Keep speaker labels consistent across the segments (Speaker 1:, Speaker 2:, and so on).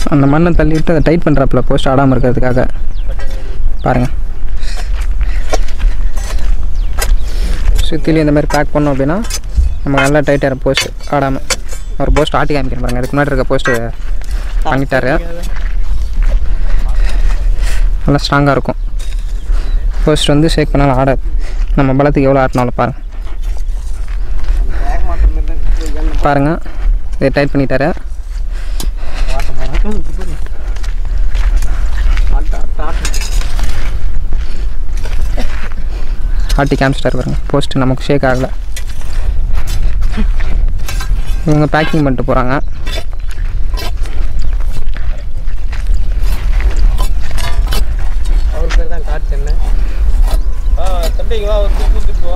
Speaker 1: அந்த மண்ணை தள்ளிவிட்டு அதை டைட் பண்ணுறாப்புல போஸ்ட் ஆடாமல் இருக்கிறதுக்காக பாருங்கள் சுற்றிலையும் இந்த மாதிரி பேக் பண்ணோம் அப்படின்னா நம்ம நல்லா டைட்டாக போஸ்ட் ஆடாமல் ஒரு போஸ்ட் ஆட்டி காமிக்கிறேன் பாருங்கள் அதுக்கு முன்னாடி இருக்க போஸ்ட்டு பண்ணிட்டாரு நல்லா ஸ்ட்ராங்காக இருக்கும் போஸ்ட் வந்து ஷேக் பண்ணாலும் ஆடாது நம்ம பலத்துக்கு எவ்வளோ ஆட்டினாலும் பாருங்கள் பாருங்கள் இதை டைட் பண்ணிட்டாரு ஆட்டி காமிச்சிட்டாரு பாருங்க போஸ்ட் நமக்கு ஷேக் ஆகலை இவங்க பேக்கிங் பண்ணிட்டு போகிறாங்க
Speaker 2: அவர் பேர் தான் கார் சென்னை தம்பிக்கு வா ஒரு தூக்கு போ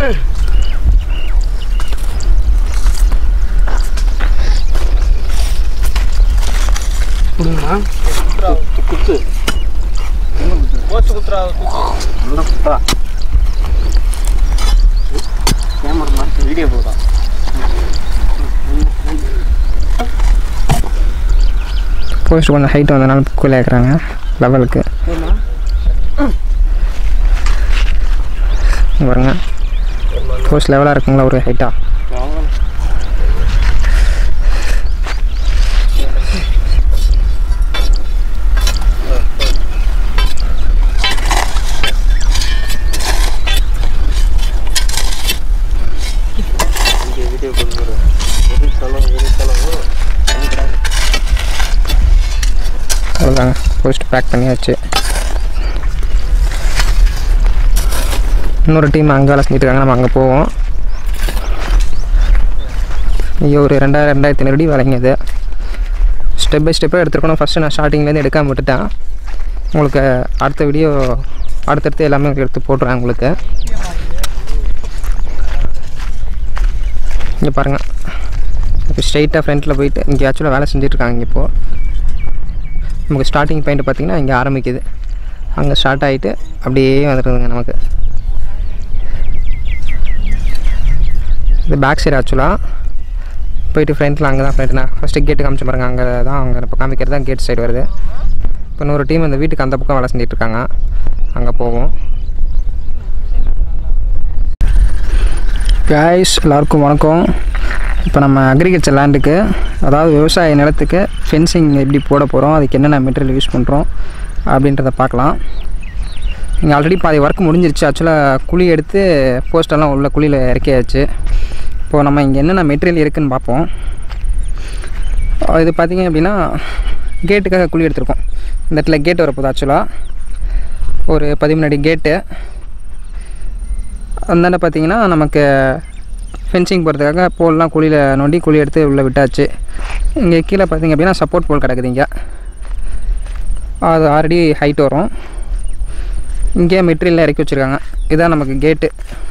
Speaker 2: கொடுங்கம்மா குத்து போஸ்ட் குத்துறா நல்லா குத்துறா கேமரா வீடியோ போடுறா
Speaker 1: போஸ்ட் கொஞ்சம் ஹைட் வந்தனால கீழே இருக்கிறாங்க லெவலுக்கு இங்க பாருங்க போஸ்ட் லெவலாக இருக்குங்களா ஒரு ஹைட்டாக
Speaker 2: இங்கே வீடியோ கொடுக்குற எது செலவு எது செலவு
Speaker 1: அவ்வளோதாங்க போஸ்ட் பேக் பண்ணியாச்சு இன்னொரு டீம் அங்கே வேலை செஞ்சுட்டு இருக்காங்க நம்ம அங்கே போவோம் இங்கே ஒரு ரெண்டாயிரம் ரெண்டாயிரத்தி ஐநூறு அடி வரைங்க இது ஸ்டெப் பை ஸ்டெப்பாக எடுத்துருக்கணும் ஃபஸ்ட்டு நான் ஸ்டார்டிங்லேருந்து எடுக்காம விட்டுட்டேன் உங்களுக்கு அடுத்த வீடியோ அடுத்தடுத்து எல்லாமே எடுத்து போட்டுருவேன் உங்களுக்கு இங்கே பாருங்கள் இப்போ ஸ்ட்ரைட்டாக ஃப்ரண்ட்டில் போயிட்டு இங்கே ஆக்சுவலாக வேலை செஞ்சுட்ருக்காங்க இங்கே இப்போது நமக்கு ஸ்டார்டிங் பாயிண்ட் பார்த்திங்கன்னா இங்கே ஆரம்பிக்குது அங்கே ஸ்டார்ட் ஆகிட்டு அப்படியே வந்துடுதுங்க நமக்கு இது பேக் சைடு ஆக்சுவலாக போயிட்டு ஃப்ரண்ட்டில் அங்கே தான் ஃப்ரண்ட்னா ஃபஸ்ட்டு கேட்டு காமிச்சு பாருங்க அங்கே தான் அங்கே இப்போ காமிக்கிறது தான் கேட் சைடு வருது இப்போ இன்னொரு டீம் இந்த வீட்டுக்கு அந்த பக்கம் வேலை செஞ்சுட்டு இருக்காங்க அங்கே போவோம் காய்ஸ் எல்லாருக்கும் வணக்கம் இப்போ நம்ம அக்ரிகல்ச்சர் லேண்டுக்கு அதாவது விவசாய நிலத்துக்கு ஃபென்சிங் எப்படி போட போகிறோம் அதுக்கு என்னென்ன மெட்டீரியல் யூஸ் பண்ணுறோம் அப்படின்றத பார்க்கலாம் இங்கே ஆல்ரெடி பாதி ஒர்க் முடிஞ்சிருச்சு ஆக்சுவலாக குழி எடுத்து போஸ்டெல்லாம் உள்ள குழியில் இறக்கியாச்சு இப்போது நம்ம இங்கே என்னென்ன மெட்டீரியல் இருக்குதுன்னு பார்ப்போம் இது பார்த்திங்க அப்படின்னா கேட்டுக்காக குழி எடுத்திருக்கோம் இந்த இடத்துல கேட் வரப்போகுது ஆக்சுவலாக ஒரு பதிமூணு அடி கேட்டு அந்தாண்ட பார்த்தீங்கன்னா நமக்கு ஃபென்சிங் போகிறதுக்காக போல்லாம் குழியில் நோண்டி குழி எடுத்து உள்ளே விட்டாச்சு இங்கே கீழே பார்த்தீங்க அப்படின்னா சப்போர்ட் போல் கிடக்குது இங்கே அது ஆல்ரெடி ஹைட் வரும் இங்கே மெட்டீரியல்லாம் இறக்கி வச்சுருக்காங்க இதுதான் நமக்கு கேட்டு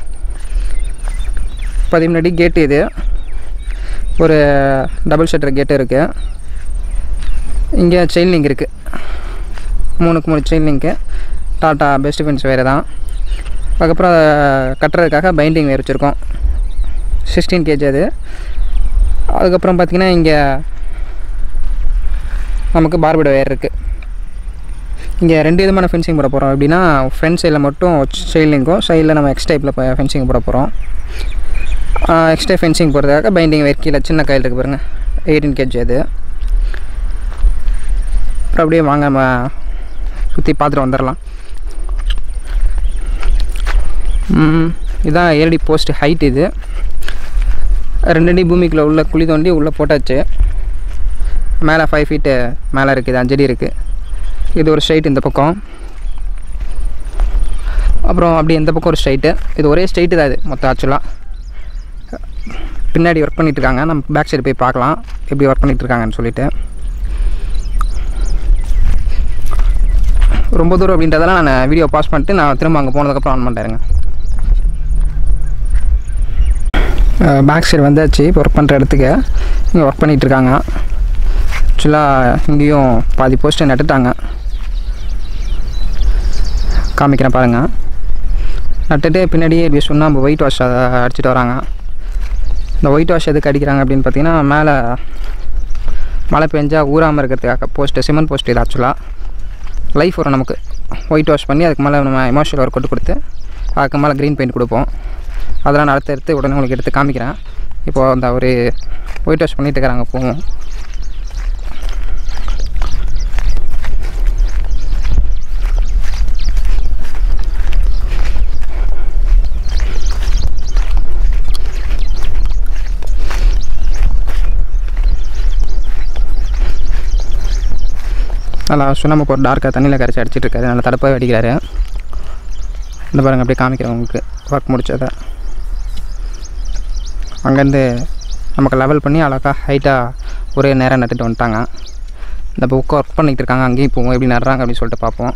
Speaker 1: பதிமூணு அடி கேட்டு இது ஒரு டபுள் ஷட்டர் கேட்டு இருக்குது இங்கே செயின் லிங்க் இருக்குது மூணுக்கு மூணு செயின் லிங்க்கு டாட்டா பெஸ்ட் ஃபென்ஸ் வேறு தான் அதுக்கப்புறம் அதை கட்டுறதுக்காக பைண்டிங் வேறு வச்சுருக்கோம் சிக்ஸ்டீன் கேஜி அது அதுக்கப்புறம் பார்த்திங்கன்னா இங்கே நமக்கு பார்பிடோ வேர் இருக்குது இங்கே ரெண்டு விதமான ஃபென்சிங் போட போகிறோம் எப்படின்னா ஃப்ரண்ட் சைடில் மட்டும் செயிலிங்கும் சைடில் நம்ம எக்ஸ் டைப்பில் ஃபென்சிங் போட போகிறோம் எக்ஸ்ட்ரா ஃபென்சிங் போடுறதுக்காக பைண்டிங் வேர் கீழே சின்ன கையில் இருக்குது பாருங்கள் எயிட்டீன் கேஜி அது அப்புறம் அப்படியே வாங்க நம்ம சுற்றி பார்த்துட்டு வந்துடலாம் ம், இதான் ஏழடி போஸ்ட் ஹைட் இது ரெண்டு அடி பூமிக்குள்ளே உள்ள குழி தோண்டி உள்ளே போட்டாச்சு மேலே ஃபைவ் ஃபீட்டு மேலே இருக்குது அஞ்சடி இருக்குது இது ஒரு ஸ்ட்ரைட் இந்த பக்கம் அப்புறம் அப்படி இந்த பக்கம் ஒரு ஸ்ட்ரைட்டு இது ஒரே ஸ்ட்ரைட்டு தான் இது மொத்தம் ஆக்சுவலாக பின்னாடி ஒர்க் பண்ணிட்டு இருக்காங்க நம்ம பேக் சைடு போய் பார்க்கலாம் எப்படி ஒர்க் பண்ணிட்டு இருக்காங்கன்னு சொல்லிட்டு ரொம்ப தூரம் அப்படின்றதெல்லாம் நான் வீடியோ பாஸ் பண்ணிட்டு நான் திரும்ப அங்கே போனதுக்கப்புறம் ஆன் பண்ணிட்டேருங்க பேக் சைடு வந்தாச்சு இப்போ ஒர்க் பண்ணுற இடத்துக்கு இங்கே ஒர்க் பண்ணிகிட்டு இருக்காங்க ஆக்சுவலாக இங்கேயும் பாதி போஸ்ட்டை நட்டுட்டாங்க காமிக்கிறேன் பாருங்கள் நட்டுட்டு பின்னாடியே இப்படி சுண்ணாம்பு ஒயிட் வாஷ் அடிச்சிட்டு வராங்க இந்த ஒயிட் வாஷ் எதுக்கு அடிக்கிறாங்க அப்படின்னு பார்த்தீங்கன்னா மேலே மழை பெஞ்சா ஊறாமல் இருக்கிறதுக்காக போஸ்ட்டு சிமெண்ட் போஸ்ட் இது ஆக்சுவலாக லைஃப் வரும் நமக்கு ஒயிட் வாஷ் பண்ணி அதுக்கு மேலே நம்ம எமோஷனல் ஒர்க் கொட்டு கொடுத்து அதுக்கு மேலே க்ரீன் பெயிண்ட் கொடுப்போம் அதெல்லாம் நான் அடுத்து எடுத்து உடனே உங்களுக்கு எடுத்து காமிக்கிறேன் இப்போது அந்த ஒரு ஒயிட் வாஷ் பண்ணிட்டு இருக்கிறாங்க போவோம் நல்லா சுண்ணாம்பு போட்டு டார்க்காக தண்ணியில் கரைச்சி அடிச்சிட்டு இருக்காரு நல்லா தடுப்பாக அடிக்கிறாரு இந்த பாருங்க அப்படியே காமிக்கிறேன் உங்களுக்கு ஒர்க் முடிச்சதை அங்கேருந்து நமக்கு லெவல் பண்ணி அழகாக ஹைட்டாக ஒரே நேரம் நட்டுட்டு வந்துட்டாங்க இந்த புக்கை ஒர்க் பண்ணிகிட்டு இருக்காங்க அங்கேயும் போவோம் எப்படி நடுறாங்க அப்படின்னு சொல்லிட்டு பார்ப்போம்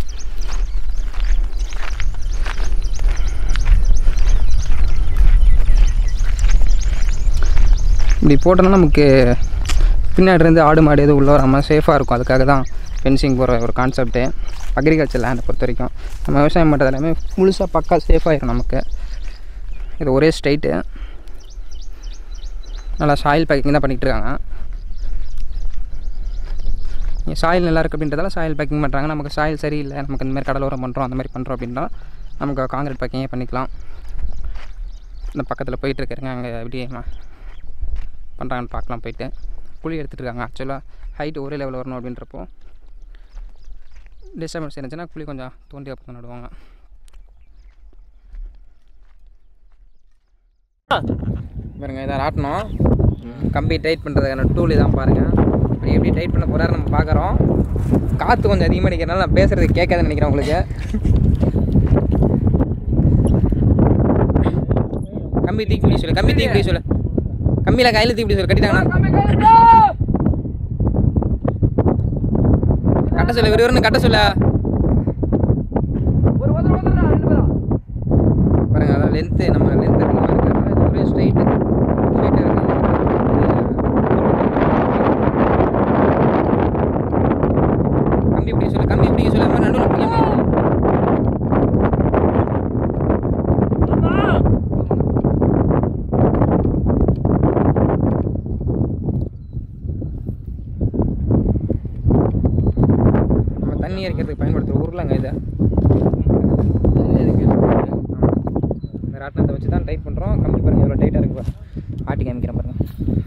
Speaker 1: இப்படி போட்டோன்னா நமக்கு பின்னாடி இருந்து ஆடு மாடு எதுவும் உள்ள வராமல் சேஃபாக இருக்கும் அதுக்காக தான் ஃபென்சிங் போகிற ஒரு கான்செப்ட்டு அக்ரிகல்ச்சர் லேண்டை பொறுத்த வரைக்கும் நம்ம விவசாயம் பண்ணுறது எல்லாமே முழுசாக பக்கா சேஃபாகிடும் நமக்கு இது ஒரே ஸ்ட்ரைட்டு நல்லா சாயில் பேக்கிங் தான் பண்ணிகிட்டு இருக்காங்க இங்கே சாயில் நல்லா இருக்குது அப்படின்றதால சாயில் பேக்கிங் பண்ணுறாங்க நமக்கு சாயில் சரியில்லை நமக்கு இந்த மாதிரி கடலோரம் பண்ணுறோம் அந்த மாதிரி பண்ணுறோம் அப்படின்னா நமக்கு காங்கிரீட் பேக்கிங்கே பண்ணிக்கலாம் இந்த பக்கத்தில் போயிட்டு இருக்கிறேங்க அங்கே எப்படி பண்ணுறாங்கன்னு பார்க்கலாம் போயிட்டு குழி எடுத்துகிட்டு இருக்காங்க ஆக்சுவலாக ஹைட் ஒரே லெவலில் வரணும் அப்படின்றப்போ டிஸ்டர்பன்ஸ் இருந்துச்சுன்னா குழி கொஞ்சம் தோண்டி அப்போ நடுவாங்க பாருங்க இதை ஆட்டணும் கம்பி டைட் பண்ணுறதுக்கான டூல் இதான் பாருங்கள் இப்படி எப்படி டைட் பண்ண போகிறாரு நம்ம பார்க்குறோம் காற்று கொஞ்சம் அதிகமாக நிற்கிறனால நான் பேசுகிறது கேட்காதுன்னு நினைக்கிறேன் உங்களுக்கு கம்பி தூக்கி பிடி சொல்லு கம்பி தூக்கி பிடி சொல்லு கம்பியில் கையில் தூக்கி பிடி சொல்லு கட்டிட்டாங்கண்ணா கட்ட சொல்ல விறுவிறுன்னு கட்ட சொல்ல பாருங்க அதான் லென்த்து நம்ம லென்த் அதிகமாக இருக்கிறதுனால இது ஒரே ஸ்ட்ரைட்டு ஸ்ட்ரைட்டாக இருக்கு கம்பி இப்படி சொல்லு கம்பி இப்படி சொல்லு அம்மா நடுவில் பிடிக்காம நம்ம தண்ணி இறைக்கிறதுக்கு பயன்படுத்துகிற உருளைங்க இதை இந்த ராட்டினத்தை வச்சு தான் டைட் பண்ணுறோம் கம்பி பாருங்க எவ்வளோ டைட்டாக இருக்கு பாரு. ஆட்டி காமிக்கிறேன் பாருங்க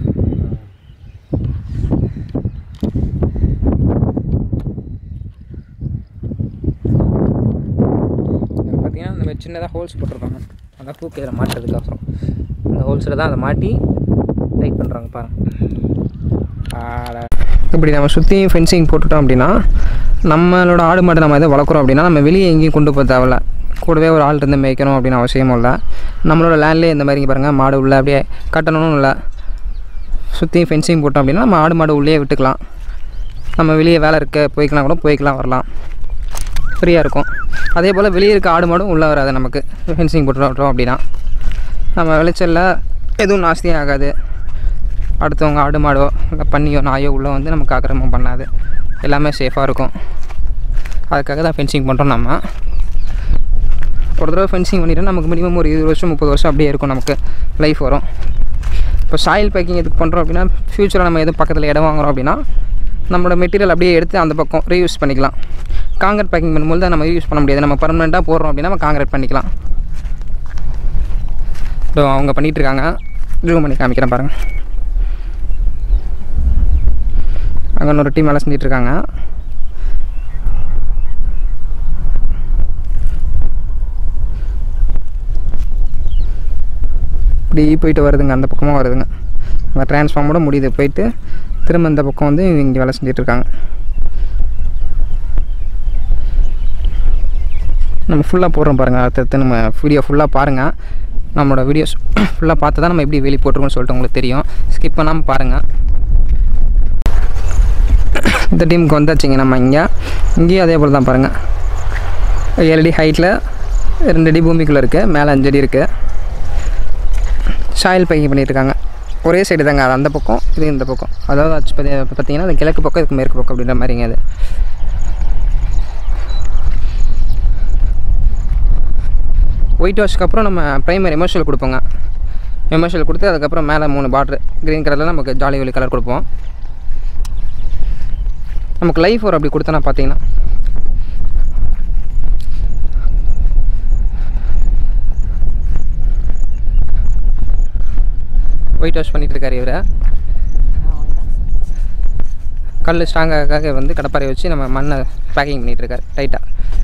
Speaker 1: இதில் பார்த்தீங்கன்னா இந்த மாதிரி சின்னதாக ஹோல்ஸ் போட்டிருக்காங்க அதான் தூக்கி இதில் மாட்டுறதுக்கோசரம் இந்த ஹோல்ஸில் தான் அதை மாட்டி டைட் பண்ணுறாங்க பாருங்க ஆட இப்படி நம்ம சுற்றியும் ஃபென்சிங் போட்டுட்டோம் அப்படின்னா நம்மளோட ஆடு மாடு நம்ம எதை வளர்க்குறோம் அப்படின்னா நம்ம வெளியே எங்கேயும் கொண்டு போக தேவையில்ல கூடவே ஒரு ஆள் இருந்து மேய்க்கணும் அப்படின்னு அவசியமும் இல்லை நம்மளோட லேண்ட்லேயே இந்த மாதிரி இங்க பாருங்கள் மாடு உள்ள அப்படியே கட்டணும்னு இல்லை சுற்றியும் ஃபென்சிங் போட்டோம் அப்படின்னா நம்ம ஆடு மாடு உள்ளே விட்டுக்கலாம் நம்ம வெளியே வேலை இருக்க போய்க்கலாம் கூட போய்க்கலாம் வரலாம் ஃப்ரீயாக இருக்கும் அதே போல் வெளியே இருக்க ஆடு மாடும் உள்ளே வராது நமக்கு ஃபென்சிங் போட்டுட்டோம் அப்படின்னா நம்ம விளைச்சலில் எதுவும் நாஸ்தியும் ஆகாது அடுத்தவங்க ஆடு மாடோ இல்லை பன்னியோ நாயோ உள்ளே வந்து நமக்கு ஆக்கிரமம் பண்ணாது எல்லாமே சேஃபாக இருக்கும் அதுக்காக தான் ஃபென்சிங் பண்ணுறோம் நம்ம ஒரு தடவை ஃபென்சிங் பண்ணிட்டா நமக்கு மினிமம் ஒரு இருபது வருஷம் முப்பது வருஷம் அப்படியே இருக்கும் நமக்கு லைஃப் வரும் இப்போ சாயில் பேக்கிங் எதுக்கு பண்ணுறோம் அப்படின்னா ஃப்யூச்சரில் நம்ம எதுவும் பக்கத்தில் இடம் வாங்குறோம் அப்படின்னா நம்மளோட மெட்டீரியல் அப்படியே எடுத்து அந்த பக்கம் ரீயூஸ் பண்ணிக்கலாம் காங்கிரீட் பேக்கிங் பண்ணும்போது தான் நம்ம யூஸ் பண்ண முடியாது நம்ம பர்மனெண்ட்டாக போடுறோம் அப்படின்னா நம்ம காங்கிரீட் பண்ணிக்கலாம் இதோ அவங்க பண்ணிகிட்டு இருக்காங்க ஜூம் பண்ணி காமிக்கிறேன் பாருங்கள் அங்கே இன்னொரு டீம் வேலை செஞ்சுட்டு இருக்காங்க இப்படி போயிட்டு வருதுங்க அந்த பக்கமாக வருதுங்க அந்த டிரான்ஸ்ஃபார்மோட முடியுது போயிட்டு திரும்ப இந்த பக்கம் வந்து இங்கே வேலை செஞ்சுட்டு இருக்காங்க நம்ம ஃபுல்லாக போடுறோம் பாருங்கள் அடுத்தடுத்து நம்ம வீடியோ ஃபுல்லாக பாருங்கள் நம்மளோட வீடியோஸ் ஃபுல்லாக பார்த்து தான் நம்ம எப்படி வெளியே போட்டிருக்கோம்னு சொல்லிட்டு உங்களுக்கு தெரியும் ஸ்கிப் பண்ணாமல் பாருங்கள் இந்த டீமுக்கு வந்தாச்சுங்க நம்ம இங்கே இங்கேயும் அதே போல் தான் பாருங்கள் ஏழு அடி ஹைட்டில் ரெண்டு அடி பூமிக்குள்ளே இருக்குது மேலே அஞ்சு அடி இருக்குது சாயில் பைக்கிங் பண்ணியிருக்காங்க ஒரே சைடு தாங்க அது அந்த பக்கம் இது இந்த பக்கம் அதாவது ஆச்சு பார்த்தி பார்த்தீங்கன்னா அது கிழக்கு பக்கம் இதுக்கு மேற்கு பக்கம் அப்படின்ற மாதிரிங்க அது ஒயிட் வாஷ்க்கு அப்புறம் நம்ம ப்ரைமர் எமோஷனல் கொடுப்போங்க எமோஷனல் கொடுத்து அதுக்கப்புறம் மேலே மூணு பார்ட்ரு க்ரீன் கலரில் நமக்கு ஜாலி ஒலி கலர் கொடுப்போம் நமக்கு லைஃப் ஒரு அப்படி கொடுத்தனா பார்த்தீங்கன்னா ஒயிட் வாஷ் பண்ணிட்டு இருக்காரு இவரை கல் ஸ்ட்ராங்காக வந்து கடப்பாரை வச்சு நம்ம மண்ணை பேக்கிங் பண்ணிட்டு இருக்காரு டைட்டாக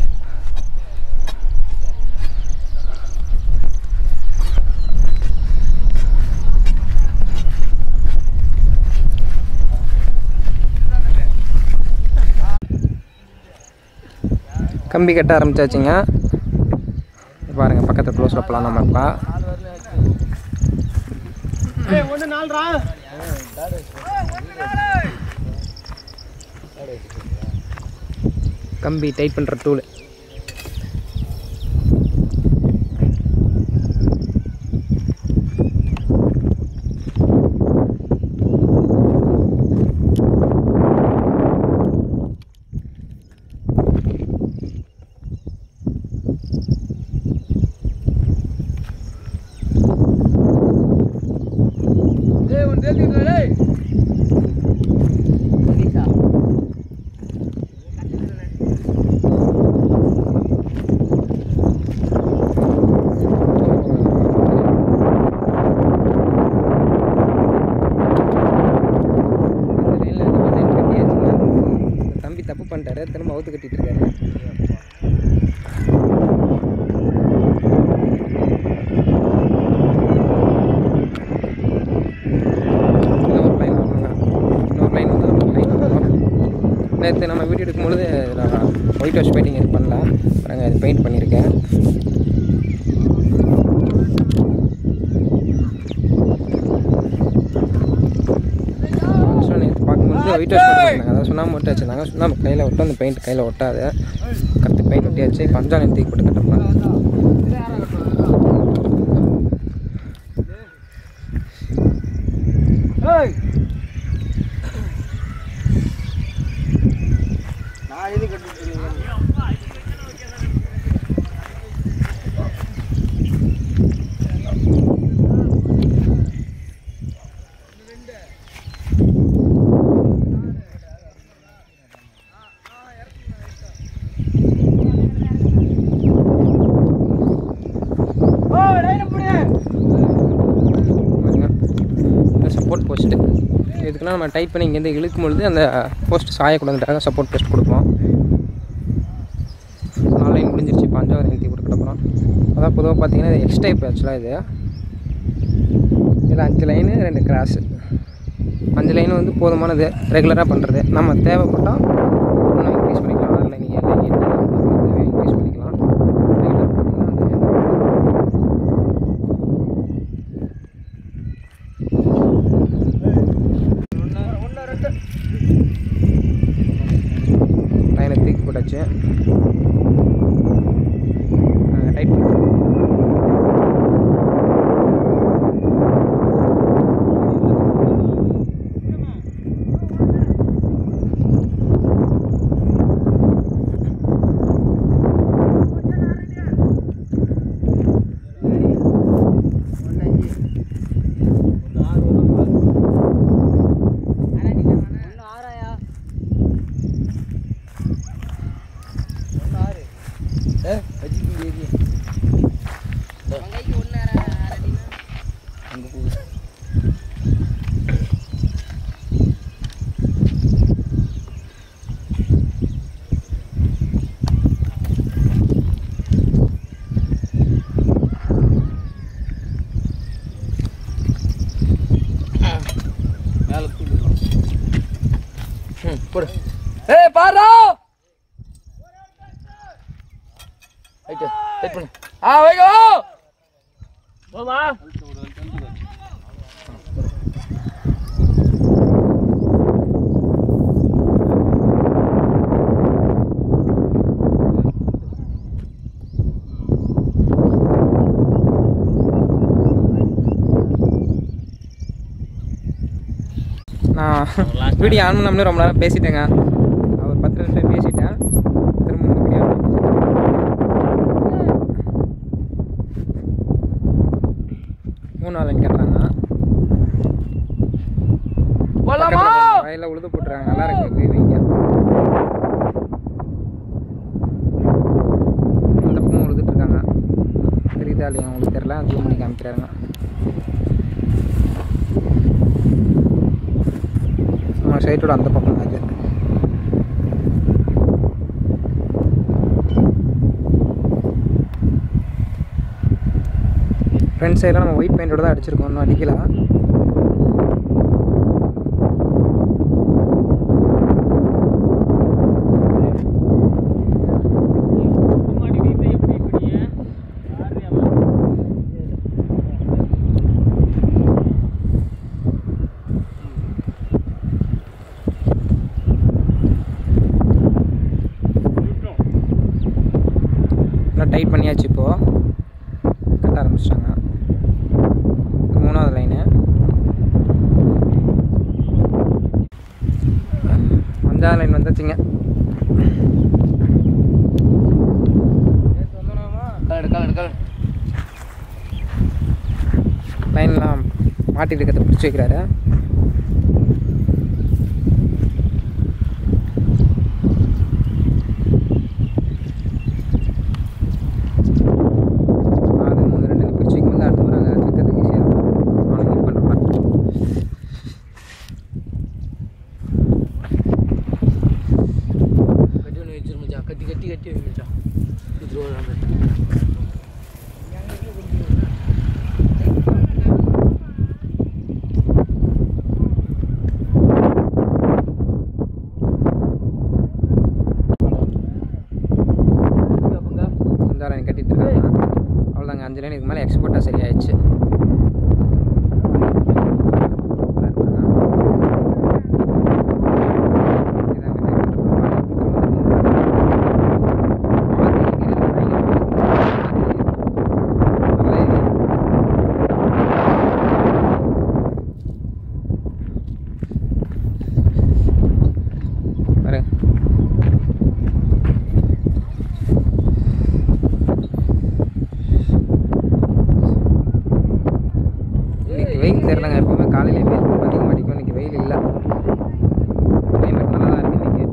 Speaker 1: கம்பி கட்ட ஆரம்பிச்சாச்சுங்க பாருங்க பக்கத்தில் க்ளோஸ் அப்பலாம் நம்ம இப்போ கம்பி டைட் பண்ணுற டூல் தம்பி தப்பு பண்ணிட்டாரு திரும்ப அவுத்து கட்டிட்டு இருக்காரு இன்னொரு லைன் வரணுங்க இன்னொரு லைன் வந்து நம்ம லைன் வரும் நேற்று நம்ம வீடியோ எடுக்கும்பொழுது நான் ஒயிட் வாஷ் பெயிண்டிங் இது பண்ணல பாருங்க இது பெயிண்ட் பண்ணியிருக்கேன் ஆக்சுவலாக நேற்று பார்க்கும்போது ஒயிட் வாஷ் பண்ணியிருந்தாங்க அதாவது சுண்ணாம்பு மட்டும் வச்சுருந்தாங்க சுண்ணாம்பு கையில் ஒட்டும் அந்த பெயிண்ட் கையில் ஒட்டாது கரெக்டு பெயிண்ட் ஒட்டியாச்சு பஞ்சா நேற்றுக்கு போட்டு கட்டலாம்
Speaker 2: நான் இது கட்டிட்டு
Speaker 1: சப்போர்ட் போஸ்ட்டு இதுக்கெல்லாம் நம்ம டைப் பண்ணி இங்கேருந்து இழுக்கும் பொழுது அந்த போஸ்ட் சாயக்கூடாதுக்காக சப்போர்ட் போஸ்ட் கொடுப்போம் நாலு லைன் முடிஞ்சிருச்சு இப்போ அஞ்சாவது லைன் கொடுக்க அப்புறம் அதான் பொதுவாக பார்த்தீங்கன்னா இது எக்ஸ் டைப் ஆக்சுவலாக இது இதில் அஞ்சு லைனு ரெண்டு கிராஸு அஞ்சு லைன் வந்து போதுமானது ரெகுலராக பண்ணுறது நம்ம தேவைப்பட்டால் இன்னும் இன்க்ரீஸ் பண்ணிக்கலாம் ஆறு லைன் ஏழு லைன் எட்டு லைன் இன்க்ரீஸ் பண்ணிக்கலாம் ரெகுலர் பார்த்தீங்கன்னா அந்த லைனை தூக்கி போட்டாச்சு டைட்
Speaker 2: மேலே தூண்டு
Speaker 1: ம் போடு
Speaker 2: ஏய் பாரா ரைட்டு டைட் பண்ணு ஆ வைகோ போமா
Speaker 1: நான் வீடியோ ஆன் பண்ணாமலே ரொம்ப நேரம் பேசிட்டேங்க அவர் பத்து நிமிஷம் பேசிட்டேன் திரும்ப வீடியோ மூணு நாள் கேட்டாங்க
Speaker 2: போலாமா
Speaker 1: வயலில் உழுது போட்டுருக்காங்க நல்லா இருக்கு போய் வைங்க தெரியுதா இல்லையா உங்களுக்கு தெரியல ஜூம் பண்ணி காமிக்கிறாருங்க நம்ம சைட்டோட அந்த பக்கம் அது ஃப்ரண்ட் சைடில் நம்ம ஒயிட் பெயிண்டோட தான் அடிச்சிருக்கோம் இன்னும் அடிக்கல இன்னும் டைட் பண்ணியாச்சு இப்போது கட்ட ஆரம்பிச்சிட்டாங்க மூணாவது லைனு அஞ்சாவது லைன் வந்தாச்சுங்க லைன்லாம் மாட்டிட்டு இருக்கிறத பிடிச்சி வைக்கிறாரு நாலு மூணு ரெண்டு பிரிச்சு வைக்கும் போது அடுத்த முறை அங்கே தைக்கிறதுக்கு ஈஸியாக இருக்கும் அவனுக்கு ஹெல்ப் பண்ணுறப்ப
Speaker 2: கட்டி ஒன்று வச்சிரு மச்சான் கட்டி கட்டி கட்டி வை மச்சான் இது ஒரு
Speaker 1: அஞ்சாறு லைன் கட்டிட்டு இருக்காங்க அவ்வளோதாங்க அஞ்சு லைன் இதுக்கு மேலே எக்ஸ்போர்ட்டாக சரியாயிடுச்சு பாரு இன்னைக்கு வெயில் தெரிலங்க எப்பவுமே காலையிலே வெயில் ரொம்ப அதிகமாக அடிக்கும் இன்னைக்கு வெயில் இல்லை கிளைமேட் நல்லா தான் இருக்கு இன்னைக்கு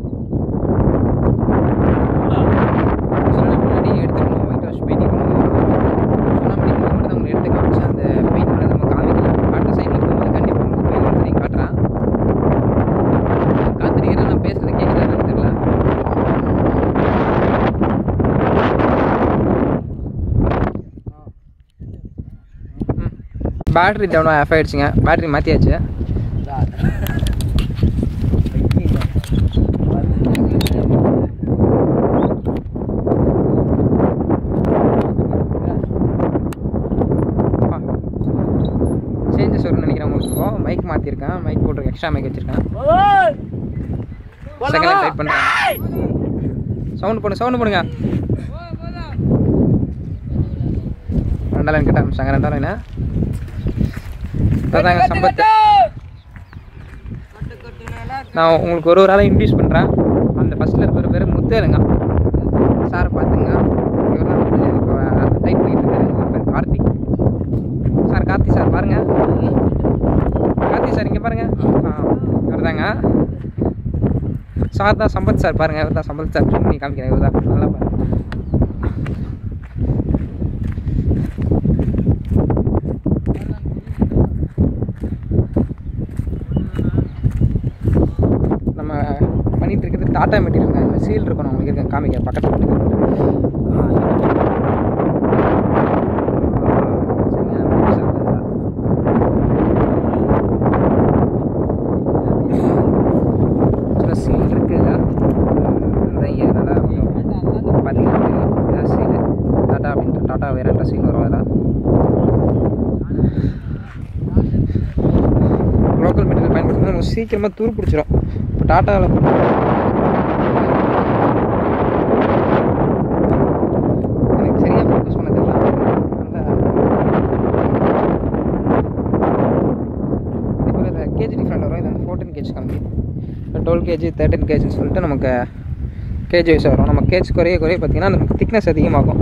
Speaker 1: சொன்ன முன்னாடி எடுத்துக்கணும் ஒயிட் வாஷ் பெயிண்டிங் பண்ணுவோம் சொன்ன மணிக்கு மட்டும் தான் உங்களுக்கு எடுத்து காமிச்சேன் அந்த பெயிண்ட் பண்ண நம்ம காமிக்கல அடுத்த சைடில் போகும்போது கண்டிப்பாக உங்களுக்கு பெயிண்ட் பண்ணி காட்டுறேன் காத்திரிக்கிறேன் நான் பேசுறது கேட்குதான்னு தெரியல பேட்டரி டவுன் ஆஃப் ஆயிடுச்சுங்க பேட்டரி மாற்றியாச்சு சேஞ்சஸ் வரும்னு நினைக்கிறேன் உங்களுக்கு இப்போ மைக் மாற்றிருக்கேன் மைக் போட்டிருக்கேன் எக்ஸ்ட்ரா மைக் வச்சுருக்கேன் செகண்ட் லைன் டைப் பண்ணுறேன் சவுண்ட் போடு சவுண்ட் போடுங்க ரெண்டாம் லைன் கட்ட ஆரம்பிச்சாங்க ரெண்டாம் லைனு அதாங்க சம்பத்து நான் உங்களுக்கு ஒரு ஒரு ஆளை இன்ட்ரடியூஸ் பண்ணுறேன் அந்த ஃபஸ்ட்டில் இருக்கிற பேர் முத்தேருங்க சார் பார்த்துங்க இவர் தான் வந்து இப்போ டைப் பண்ணிட்டு இருக்காரு இவர் பேர் கார்த்திக் சார் கார்த்தி சார் பாருங்க கார்த்தி சார் இங்கே பாருங்க இவர் தாங்க சார் தான் சம்பத் சார் பாருங்க இவர் தான் சம்பத் சார் ஜூம் பண்ணி காமிக்கிறேன் இவர் தான் நல்லா பாருங்க நம்ம பண்ணிட்டு இருக்கிறது டாட்டா மெட்டீரியலுங்க இந்த சீல் இருக்கும் நான் உங்களுக்கு இருக்க காமிக்கிறேன் பக்கத்தில் சில சீல் இருக்குங்க அந்த இங்கே நல்லா பார்த்தீங்கன்னா தெரியும் இதான் சீல் டாட்டா அப்படின்ற டாட்டா வேறன்ற சீல் வரும் அதில் லோக்கல் மெட்டீரியல் பயன்படுத்தும்போது நமக்கு சீக்கிரமாக துரு பிடிச்சிரும் இப்போ டாட்டாவில் எனக்கு சரியாக ஃபோக்கஸ் பண்ண தெரியல இப்போ இதில் கேஜி டிஃப்ரெண்ட் வரும் இது வந்து ஃபோர்டீன் கேஜ் கம்மி டுவெல் கேஜி தேர்ட்டின் கேஜின்னு சொல்லிட்டு நமக்கு கேஜி வைஸ் வரும் நம்ம கேஜ் குறைய குறைய பார்த்தீங்கன்னா நமக்கு திக்னஸ் அதிகமாகும்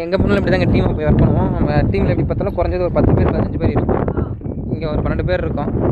Speaker 1: எங்கே போனாலும் இப்படி தாங்க டீமாக போய் ஒர்க் பண்ணுவோம் நம்ம டீமில் எப்படி பார்த்தாலும் குறைஞ்சது ஒரு பத்து பேர் பதினஞ்சு பேர் இருக்கும் இங்கே ஒரு பன்னெண்டு பேர் இருக்கோம்